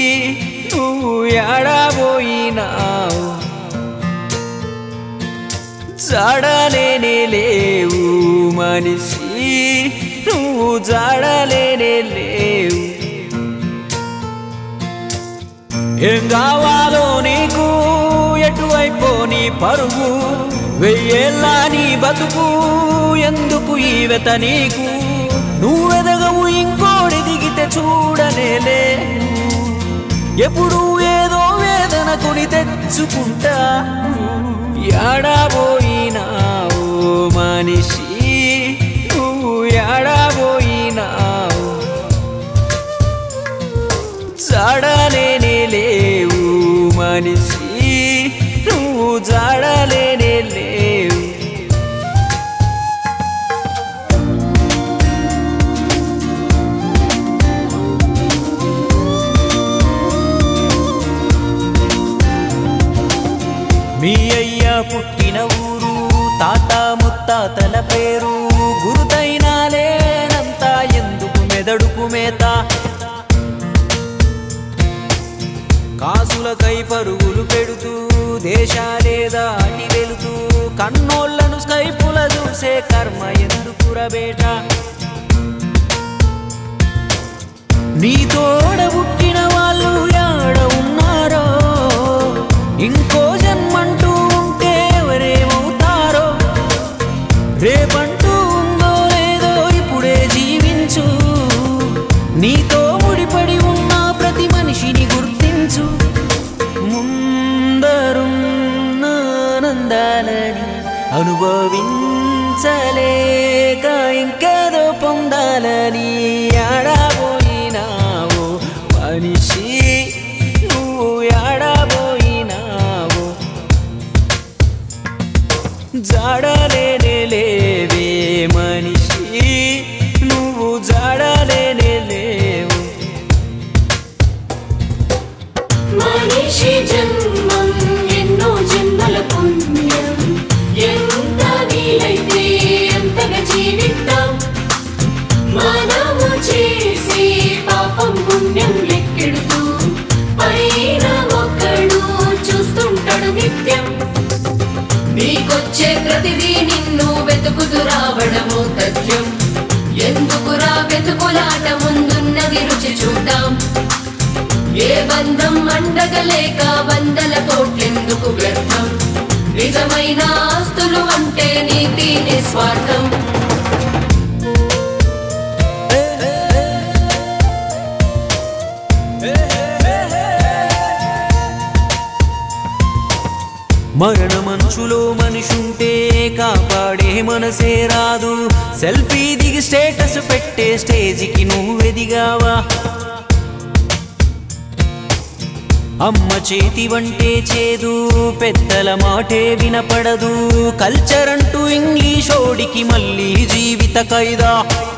నువ్వు ఎడబోయినావు జాడలేనే లేవు మనిషి నువ్వు జాడలేనే లేవు ఏం కావాలో నీకు ఎటువైపో నీ పరుగు వెయ్యేళ్ళ నీ బతుకు ఎందుకు ఈ వెత నీకు నువ్వెదగవు ఇంకోడి దిగితే చూడనేలే ఎప్పుడు ఏదో వేదన కొని తెచ్చుకుంటా ఎడబోయినావు మనిషి నువ్వు ఎడబోయినావు జాడలేనే లేవు మనిషి నువ్వు జాడలేనే లేవు మీ అయ్య పుట్టిన ఊరు తాత ముత్తాతల పేరు గురుతైనా లేనంత ఎందుకు మెదడుకు మేత కాసులకై పరుగులు పెడుతూ దేశాలేదా అటి వెళుతూ కన్నోళ్లను స్కైపుల చూసే కర్మ ఎందుకురబేట నీ తోడ పుట్టిన వాళ్ళు యాడ ఉన్నారో ఇంకో జన్మంటూ ఉంటే ఎవరేమవుతారో రేపంటూ ఉందో లేదో ఇప్పుడే జీవించు నీతో ముడిపడి ఉన్న ప్రతి మనిషిని గుర్తించు ముందరున్న ఆనందాలని అనుభవించలేక ఇంకేదో పొందాలని ఆడబోయినావు మనిషి నువ్వు ఆడబోయినావు జాడలేనే లేవే మనిషి నువ్వు జాడలేనే లేవు మనిషి జన్మం ఎన్నో జన్మల పుణ్యం ఎంత వీలైతే అంతగా జీవిద్దాం మనము చేసే పాపం పుణ్యం లెక్కెడుతూ పైన ఒక్కడు చూస్తుంటాడు నిత్యం నీకొచ్చే ప్రతిదీ నిన్ను వెతుకుతూ రావడము తథ్యం ఎందుకురా వెతుకులాట ముందున్నది రుచి చూద్దాం ఏ బంధం అండగలేక వందల కోట్లెందుకు వ్యర్థం నిజమైన ఆస్తులు అంటే నీతి నిస్వార్థం మరణ మంచులో మనిషుంటే కాపాడే మనసే రాదు సెల్ఫీ దిగి స్టేటస్ పెట్టే స్టేజికి నువ్వు ఎదిగావా అమ్మ చేతి వంటే చేదు పెద్దల మాటే వినపడదు కల్చర్ అంటూ ఇంగ్లీష్ ఓడికి మళ్ళీ జీవిత ఖైదా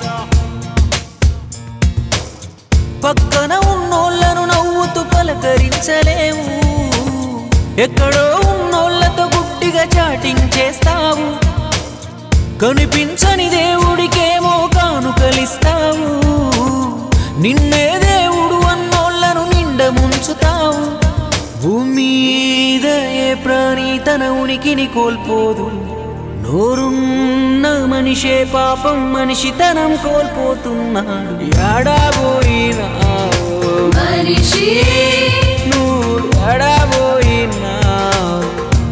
పక్కన ఉన్నోళ్ళను నవ్వుతూ పలకరించలేవు ఎక్కడో ఉన్నోళ్ళతో గుడ్డిగా చాటింగ్ చేస్తావు కనిపించని దేవుడికేమో కానుకలిస్తావు నిన్నే దేవుడు అన్నోళ్ళను నిండ ముంచుతావు భూమి మీద ఏ ప్రాణి తన ఉనికిని కోల్పోదు నోరున్న మనిషే పాపం మనిషితనం కోల్పోతున్నాడు ఎడబోయినావు మనిషి నువ్వు ఎడబోయినావు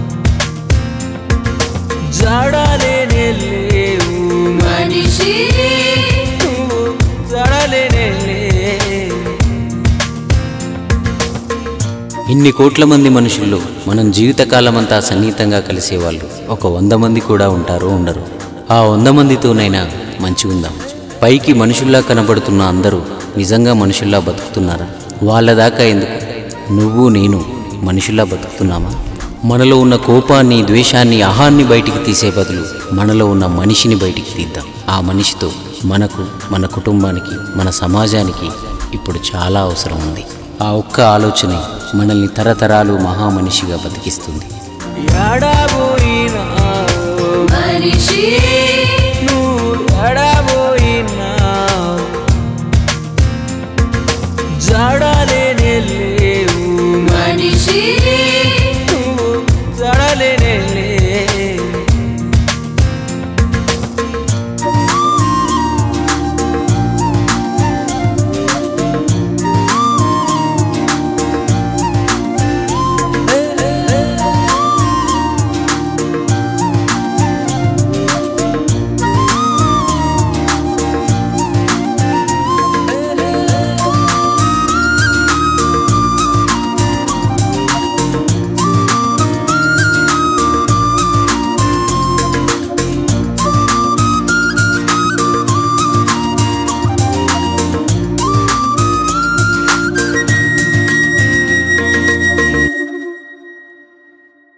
జడలేనే లేవు మనిషి నువ్వు జడలేనే లేవు ఇన్ని కోట్ల మంది మనుషుల్లో మనం జీవితకాలమంతా సన్నిహితంగా కలిసేవాళ్ళు ఒక వంద మంది కూడా ఉంటారో ఉండరు ఆ వంద మందితోనైనా మంచిగుందాం పైకి మనుషుల్లా కనబడుతున్న అందరూ నిజంగా మనుషుల్లా బతుకుతున్నారా వాళ్ళ దాకా ఎందుకు నువ్వు నేను మనుషుల్లా బతుకుతున్నామా మనలో ఉన్న కోపాన్ని ద్వేషాన్ని అహాన్ని బయటికి తీసే బదులు మనలో ఉన్న మనిషిని బయటికి తీద్దాం ఆ మనిషితో మనకు మన కుటుంబానికి మన సమాజానికి ఇప్పుడు చాలా అవసరం ఉంది ఆ ఒక్క ఆలోచనే మనల్ని తరతరాలు మహామనిషిగా బతికిస్తుంది ఎడబోయినావు మనిషి నువ్వు ఎడబోయినావు జడలేనే లేవు మనిషి